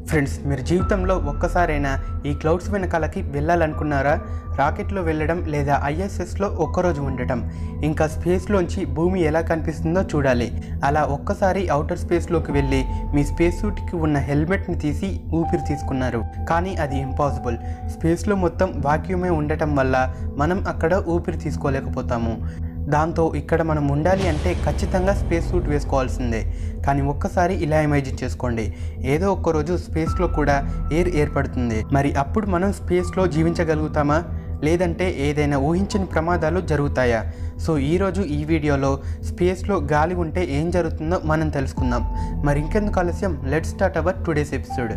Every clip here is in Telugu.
ఫ్రెండ్స్ మీరు జీవితంలో ఒక్కసారైనా ఈ క్లౌడ్స్ వెనకాలకి వెళ్ళాలనుకున్నారా రాకెట్లో వెళ్ళడం లేదా ఐఎస్ఎస్లో ఒక్కరోజు ఉండటం ఇంకా స్పేస్లోంచి భూమి ఎలా కనిపిస్తుందో చూడాలి అలా ఒక్కసారి అవుటర్ స్పేస్లోకి వెళ్ళి మీ స్పేస్ సూట్కి ఉన్న హెల్మెట్ని తీసి ఊపిరి తీసుకున్నారు కానీ అది ఇంపాసిబుల్ స్పేస్లో మొత్తం వాక్యూమే ఉండటం వల్ల మనం అక్కడ ఊపిరి తీసుకోలేకపోతాము దాంతో ఇక్కడ మనం ఉండాలి అంటే ఖచ్చితంగా స్పేస్ సూట్ వేసుకోవాల్సిందే కానీ ఒక్కసారి ఇలా ఇమాజిన్ చేసుకోండి ఏదో ఒక్క రోజు స్పేస్లో కూడా ఎయిర్ ఏర్పడుతుంది మరి అప్పుడు మనం స్పేస్లో జీవించగలుగుతామా లేదంటే ఏదైనా ఊహించని ప్రమాదాలు జరుగుతాయా సో ఈరోజు ఈ వీడియోలో స్పేస్లో గాలి ఉంటే ఏం జరుగుతుందో మనం తెలుసుకుందాం మరి ఇంకెందుకు ఆలస్యం let start our today's episode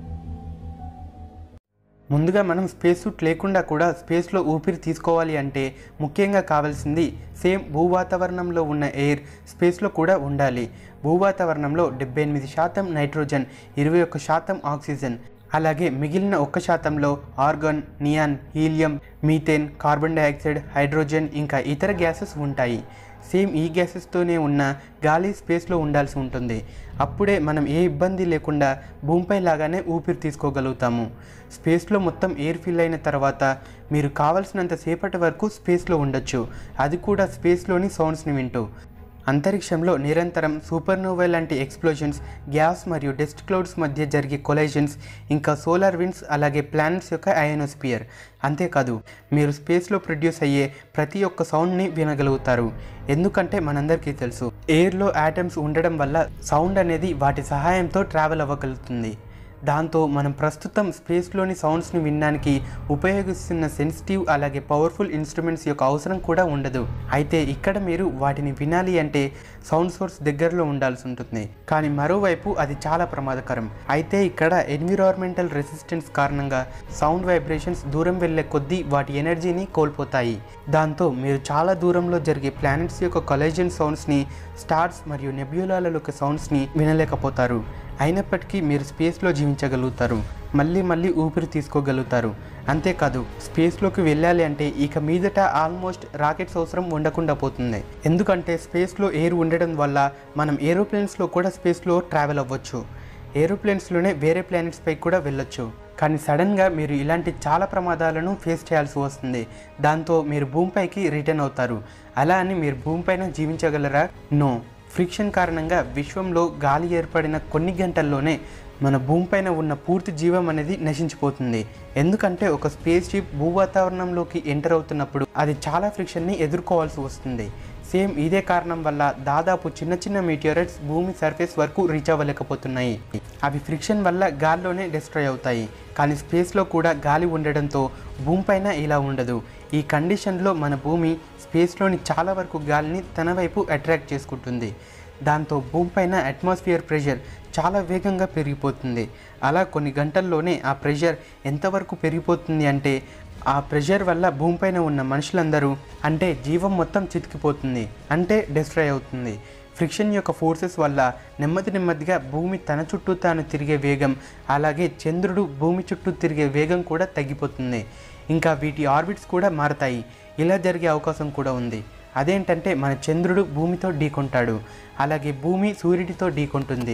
ముందుగా మనం స్పేస్ సూట్ లేకుండా కూడా స్పేస్లో ఊపిరి తీసుకోవాలి అంటే ముఖ్యంగా కావాల్సింది సేమ్ భూవాతావరణంలో ఉన్న ఎయిర్ స్పేస్లో కూడా ఉండాలి భూవాతావరణంలో డెబ్బై ఎనిమిది శాతం నైట్రోజన్ ఇరవై ఒక్క శాతం ఆక్సిజన్ అలాగే మిగిలిన ఒక్క శాతంలో argon neon helium methane carbon dioxide hydrogen ఇంకా ఇతర గ్యాసెస్ ఉంటాయి సేమ్ ఈ గ్యాసెస్తోనే ఉన్న గాలి స్పేస్లో ఉండాల్సి ఉంటుంది అప్పుడే మనం ఏ ఇబ్బంది లేకుండా భూమిపై లాగానే ఊపిరి తీసుకోగలుగుతాము స్పేస్లో మొత్తం ఎయిర్ ఫిల్ అయిన తర్వాత మీరు కావలసినంత సేపటి వరకు స్పేస్లో ఉండొచ్చు అది కూడా స్పేస్లోని సౌండ్స్ని వింటూ అంతరిక్షంలో నిరంతరం సూపర్నోవా లాంటి ఎక్స్ప్లోజన్స్ గ్యాస్ మరియు డస్ట్ క్లౌడ్స్ మధ్య జరిగే కొలైజన్స్ ఇంకా సోలార్ విండ్స్ అలాగే ప్లానెట్స్ యొక్క అయోనోస్పియర్ అంతేకాదు మీరు స్పేస్లో ప్రొడ్యూస్ అయ్యే ప్రతి ఒక్క సౌండ్ని వినగలుగుతారు ఎందుకంటే మనందరికీ తెలుసు ఎయిర్లో యాటమ్స్ ఉండడం వల్ల సౌండ్ అనేది వాటి సహాయంతో ట్రావెల్ అవ్వగలుగుతుంది దాంతో మనం ప్రస్తుతం స్పేస్లోని సౌండ్స్ని వినడానికి ఉపయోగిస్తున్న సెన్సిటివ్ అలాగే పవర్ఫుల్ ఇన్స్ట్రుమెంట్స్ యొక్క అవసరం కూడా ఉండదు అయితే ఇక్కడ మీరు వాటిని వినాలి అంటే సౌండ్ సోర్స్ దగ్గరలో ఉండాల్సి ఉంటుంది కానీ మరోవైపు అది చాలా ప్రమాదకరం అయితే ఇక్కడ ఎన్విరాన్మెంటల్ రెసిస్టెన్స్ కారణంగా సౌండ్ వైబ్రేషన్స్ దూరం వెళ్ళే కొద్దీ వాటి ఎనర్జీని కోల్పోతాయి దాంతో మీరు చాలా దూరంలో జరిగే ప్లానెట్స్ యొక్క కొలైజన్ సౌండ్స్ని స్టార్స్ మరియు నెబ్యులాల యొక్క సౌండ్స్ని వినలేకపోతారు అయినప్పటికీ మీరు స్పేస్లో జీవించగలుగుతారు మళ్ళీ మళ్ళీ ఊపిరి తీసుకోగలుగుతారు అంతేకాదు స్పేస్లోకి వెళ్ళాలి అంటే ఇక మీదట ఆల్మోస్ట్ రాకెట్స్ అవసరం ఉండకుండా పోతుంది ఎందుకంటే స్పేస్లో ఎయిర్ ఉండడం వల్ల మనం ఏరోప్లేన్స్లో కూడా స్పేస్లో ట్రావెల్ అవ్వచ్చు ఏరోప్లేన్స్లోనే వేరే ప్లానెట్స్పై కూడా వెళ్ళొచ్చు కానీ సడన్గా మీరు ఇలాంటి చాలా ప్రమాదాలను ఫేస్ చేయాల్సి వస్తుంది దాంతో మీరు భూమిపైకి రిటర్న్ అవుతారు అలా అని మీరు భూమిపైన జీవించగలరా నో ఫ్రిక్షన్ కారణంగా విశ్వంలో గాలి ఏర్పడిన కొన్ని గంటల్లోనే మన భూమిపైన ఉన్న పూర్తి జీవం అనేది నశించిపోతుంది ఎందుకంటే ఒక స్పేస్ షిప్ భూవాతావరణంలోకి ఎంటర్ అవుతున్నప్పుడు అది చాలా ఫ్రిక్షన్ని ఎదుర్కోవాల్సి వస్తుంది సేమ్ ఇదే కారణం వల్ల దాదాపు చిన్న చిన్న మీటియోరైట్స్ భూమి సర్ఫేస్ వరకు రీచ్ అవ్వలేకపోతున్నాయి అవి ఫ్రిక్షన్ వల్ల గాల్లోనే డిస్ట్రాయ్ అవుతాయి కానీ స్పేస్లో కూడా గాలి ఉండడంతో భూమిపైన ఇలా ఉండదు ఈ కండిషన్లో మన భూమి స్పేస్లోని చాలా వరకు గాలిని తన వైపు అట్రాక్ట్ చేసుకుంటుంది దాంతో భూమిపైన అట్మాస్ఫియర్ ప్రెషర్ చాలా వేగంగా పెరిగిపోతుంది అలా కొన్ని గంటల్లోనే ఆ ప్రెషర్ ఎంతవరకు పెరిగిపోతుంది అంటే ఆ ప్రెషర్ వల్ల భూమిపైన ఉన్న మనుషులందరూ అంటే జీవం మొత్తం చితికిపోతుంది అంటే డిస్ట్రాయ్ అవుతుంది ఫ్రిక్షన్ యొక్క ఫోర్సెస్ వల్ల నెమ్మది నెమ్మదిగా భూమి తన చుట్టూ తాను తిరిగే వేగం అలాగే చంద్రుడు భూమి చుట్టూ తిరిగే వేగం కూడా తగ్గిపోతుంది ఇంకా వీటి ఆర్బిట్స్ కూడా మారతాయి ఇలా జరిగే అవకాశం కూడా ఉంది అదేంటంటే మన చంద్రుడు భూమితో ఢీకొంటాడు అలాగే భూమి సూర్యుడితో ఢీకొంటుంది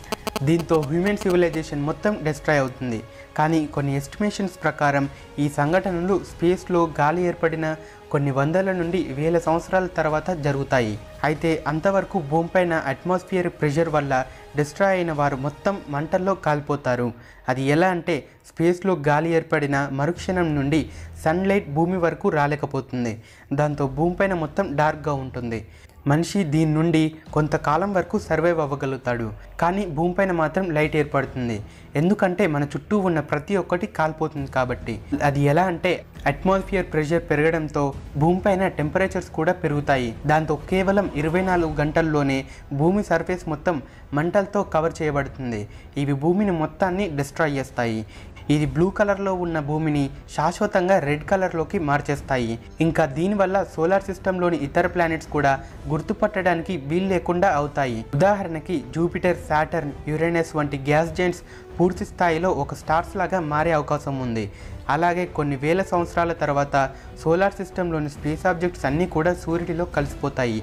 దీంతో హ్యూమన్ సివిలైజేషన్ మొత్తం డిస్ట్రాయ్ అవుతుంది కానీ కొన్ని ఎస్టిమేషన్స్ ప్రకారం ఈ సంఘటనలు స్పేస్లో గాలి ఏర్పడిన కొన్ని వందల నుండి వేల సంవత్సరాల తర్వాత జరుగుతాయి అయితే అంతవరకు భూమిపైన అట్మాస్ఫియర్ ప్రెషర్ వల్ల డిస్ట్రాయ్ అయిన వారు మొత్తం మంటల్లో కాలిపోతారు అది ఎలా అంటే స్పేస్లో గాలి ఏర్పడిన మరుక్షణం నుండి సన్లైట్ భూమి వరకు రాలేకపోతుంది దాంతో భూమిపైన మొత్తం డార్క్గా ఉంటుంది మనిషి దీని నుండి కొంతకాలం వరకు సర్వైవ్ అవ్వగలుగుతాడు కానీ భూమిపైన మాత్రం లైట్ ఏర్పడుతుంది ఎందుకంటే మన చుట్టూ ఉన్న ప్రతి ఒక్కటి కాలిపోతుంది కాబట్టి అది ఎలా అంటే అట్మాస్ఫియర్ ప్రెషర్ పెరగడంతో భూమిపైన టెంపరేచర్స్ కూడా పెరుగుతాయి దాంతో కేవలం ఇరవై నాలుగు గంటల్లోనే భూమి సర్ఫేస్ మొత్తం మంటలతో కవర్ చేయబడుతుంది ఇవి భూమిని మొత్తాన్ని డిస్ట్రాయ్ చేస్తాయి ఇది బ్లూ కలర్లో ఉన్న భూమిని శాశ్వతంగా రెడ్ కలర్లోకి మార్చేస్తాయి ఇంకా దీనివల్ల సోలార్ సిస్టంలోని ఇతర ప్లానెట్స్ కూడా గుర్తుపట్టడానికి వీలు లేకుండా అవుతాయి ఉదాహరణకి జూపిటర్ సాటర్న్ యురేనస్ వంటి గ్యాస్ జెంట్స్ పూర్తి స్థాయిలో ఒక స్టార్స్ లాగా మారే అవకాశం ఉంది అలాగే కొన్ని వేల సంవత్సరాల తర్వాత సోలార్ సిస్టంలోని స్పేస్ ఆబ్జెక్ట్స్ అన్నీ కూడా సూర్యుడిలో కలిసిపోతాయి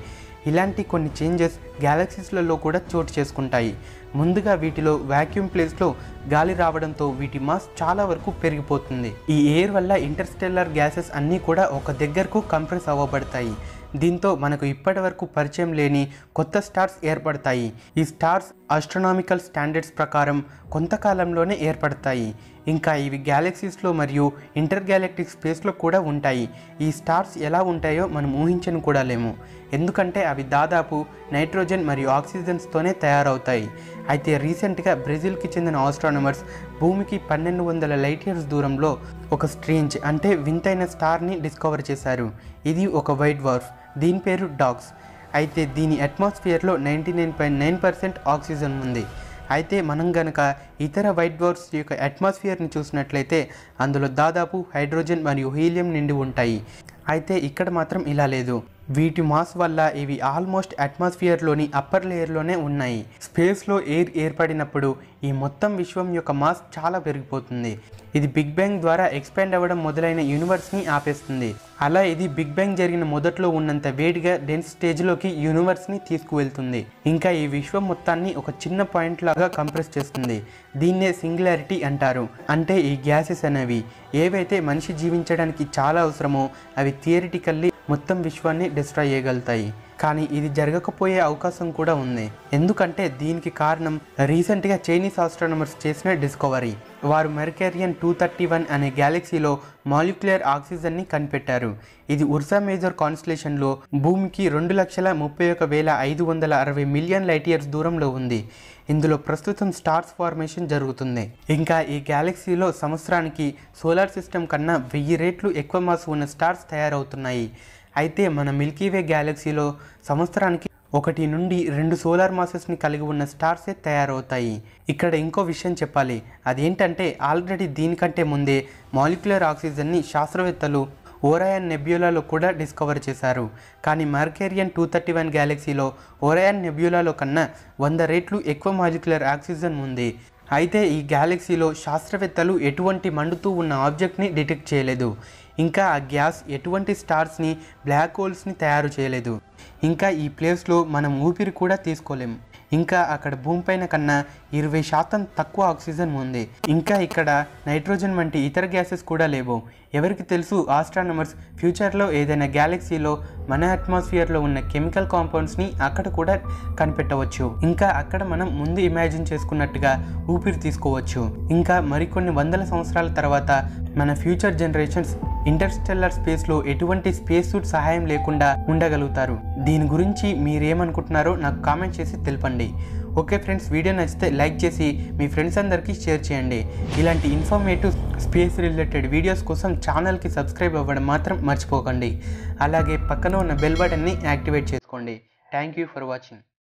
ఇలాంటి కొన్ని చేంజెస్ గ్యాలక్సీస్లలో కూడా చోటు చేసుకుంటాయి ముందుగా వీటిలో వాక్యూమ్ ప్లేస్లో గాలి రావడంతో వీటి మాస్ చాలా వరకు పెరిగిపోతుంది ఈ ఎయిర్ వల్ల ఇంటర్స్టెల్లర్ గ్యాసెస్ అన్నీ కూడా ఒక దగ్గరకు కంప్రెస్ అవ్వబడతాయి దీంతో మనకు ఇప్పటి వరకు పరిచయం లేని కొత్త స్టార్స్ ఏర్పడతాయి ఈ స్టార్స్ ఆస్ట్రోనామికల్ స్టాండర్డ్స్ ప్రకారం కొంతకాలంలోనే ఏర్పడతాయి ఇంకా ఇవి గ్యాలక్సీస్లో మరియు ఇంటర్ గ్యాలక్టిక్ స్పేస్లో కూడా ఉంటాయి ఈ స్టార్స్ ఎలా ఉంటాయో మనం ఊహించను కూడా లేము ఎందుకంటే అవి దాదాపు నైట్రోజన్ మరియు ఆక్సిజన్స్తోనే తయారవుతాయి అయితే రీసెంట్గా బ్రెజిల్కి చెందిన ఆస్ట్రానమర్స్ భూమికి పన్నెండు వందల లైట్ ఇయర్స్ దూరంలో ఒక స్ట్రేంజ్ అంటే వింతైన స్టార్ని డిస్కవర్ చేశారు ఇది ఒక వైట్ వార్ఫ్ దీని పేరు డాగ్స్ అయితే దీని అట్మాస్ఫియర్లో ninety nine point nine percent oxygen ఉంది అయితే మనం గనక ఇతర వైట్ డ్వార్ఫ్స్ యొక్క అట్మాస్ఫియర్ని చూసినట్లయితే అందులో దాదాపు హైడ్రోజన్ మరియు హీలియం నిండి ఉంటాయి అయితే ఇక్కడ మాత్రం ఇలా లేదు వీటి మాస్ వల్ల ఇవి ఆల్మోస్ట్ అట్మాస్ఫియర్లోని అప్పర్ లేయర్లోనే ఉన్నాయి స్పేస్లో ఎయిర్ ఏర్పడినప్పుడు ఈ మొత్తం విశ్వం యొక్క మాస్ చాలా పెరిగిపోతుంది ఇది బిగ్ బ్యాంగ్ ద్వారా ఎక్స్పాండ్ అవ్వడం మొదలైన యూనివర్స్ని ఆపేస్తుంది అలా ఇది బిగ్ బ్యాంగ్ జరిగిన మొదట్లో ఉన్నంత వేడిగా డెన్స్ స్టేజ్లోకి యూనివర్స్ని తీసుకువెళ్తుంది ఇంకా ఈ విశ్వం మొత్తాన్ని ఒక చిన్న పాయింట్ లాగా కంప్రెస్ చేస్తుంది దీన్నే సింగులారిటీ అంటారు అంటే ఈ గ్యాసెస్ అనేవి ఏవైతే మనిషి జీవించడానికి చాలా అవసరమో అవి థియరిటికల్లీ మొత్తం విశ్వాన్ని డిస్ట్రాయ్ చేయగలుగుతాయి కానీ ఇది జరగకపోయే అవకాశం కూడా ఉంది ఎందుకంటే దీనికి కారణం రీసెంట్గా చైనీస్ ఆస్ట్రానమర్స్ చేసిన డిస్కవరీ వారు మెర్కేరియన్ టూ థర్టీ వన్ అనే గ్యాలక్సీలో మాలిక్యులర్ ఆక్సిజన్ని కనిపెట్టారు ఇది ఉర్సా మేజర్ కాన్స్టలేషన్లో భూమికి రెండు లక్షల ముప్పై ఒక వేల ఐదు వందల అరవై మిలియన్ లైట్ ఇయర్స్ దూరంలో ఉంది ఇందులో ప్రస్తుతం స్టార్స్ ఫార్మేషన్ జరుగుతుంది ఇంకా ఈ గ్యాలక్సీలో సంవత్సరానికి సోలార్ సిస్టమ్ కన్నా వెయ్యి రేట్లు ఎక్కువ మాస్ ఉన్న స్టార్స్ తయారవుతున్నాయి అయితే మన మిల్కీవే గ్యాలక్సీలో సంవత్సరానికి ఒకటి నుండి రెండు సోలార్ మాసెస్ని కలిగి ఉన్న స్టార్సే తయారవుతాయి ఇక్కడ ఇంకో విషయం చెప్పాలి అదేంటంటే ఆల్రెడీ దీనికంటే ముందే మాలిక్యులర్ ఆక్సిజన్ని శాస్త్రవేత్తలు ఓరయాన్ నెబ్యులాలో కూడా డిస్కవర్ చేశారు కానీ మార్కేరియన్ టూ థర్టీ వన్ గ్యాలక్సీలో ఓరయాన్ నెబ్యులాలో కన్నా వంద రెట్లు ఎక్కువ మాలిక్యులర్ ఆక్సిజన్ ఉంది అయితే ఈ గ్యాలక్సీలో శాస్త్రవేత్తలు ఎటువంటి మండుతూ ఉన్న ఆబ్జెక్ట్ని డిటెక్ట్ చేయలేదు ఇంకా ఆ గ్యాస్ ఎటువంటి స్టార్స్ని బ్లాక్ హోల్స్ని తయారు చేయలేదు ఇంకా ఈ ప్లేస్లో మనం ఊపిరి కూడా తీసుకోలేం ఇంకా అక్కడ భూమిపైన కన్నా ఇరవై శాతం తక్కువ ఆక్సిజన్ ఉంది ఇంకా ఇక్కడ నైట్రోజన్ వంటి ఇతర గ్యాసెస్ కూడా లేవు ఎవరికి తెలుసు ఆస్ట్రానమర్స్ ఫ్యూచర్లో ఏదైనా గ్యాలక్సీలో మన అట్మాస్ఫియర్లో ఉన్న కెమికల్ కాంపౌండ్స్ని అక్కడ కూడా కనిపెట్టవచ్చు ఇంకా అక్కడ మనం ముందు ఇమాజిన్ చేసుకున్నట్టుగా ఊపిరి తీసుకోవచ్చు ఇంకా మరికొన్ని వందల సంవత్సరాల తర్వాత మన ఫ్యూచర్ జనరేషన్స్ ఇంటర్స్టెల్లర్ స్పేస్లో ఎటువంటి స్పేస్ సూట్ సహాయం లేకుండా ఉండగలుగుతారు దీని గురించి మీరేమనుకుంటున్నారో నాకు కామెంట్ చేసి తెలపండి ఓకే ఫ్రెండ్స్ వీడియో నచ్చితే లైక్ చేసి మీ ఫ్రెండ్స్ అందరికీ షేర్ చేయండి ఇలాంటి ఇన్ఫర్మేటివ్ స్పేస్ రిలేటెడ్ వీడియోస్ కోసం ఛానల్కి సబ్స్క్రైబ్ అవ్వడం మాత్రం మర్చిపోకండి అలాగే పక్కన ఉన్న బెల్ బటన్ని యాక్టివేట్ చేసుకోండి థ్యాంక్ యూ ఫర్ వాచింగ్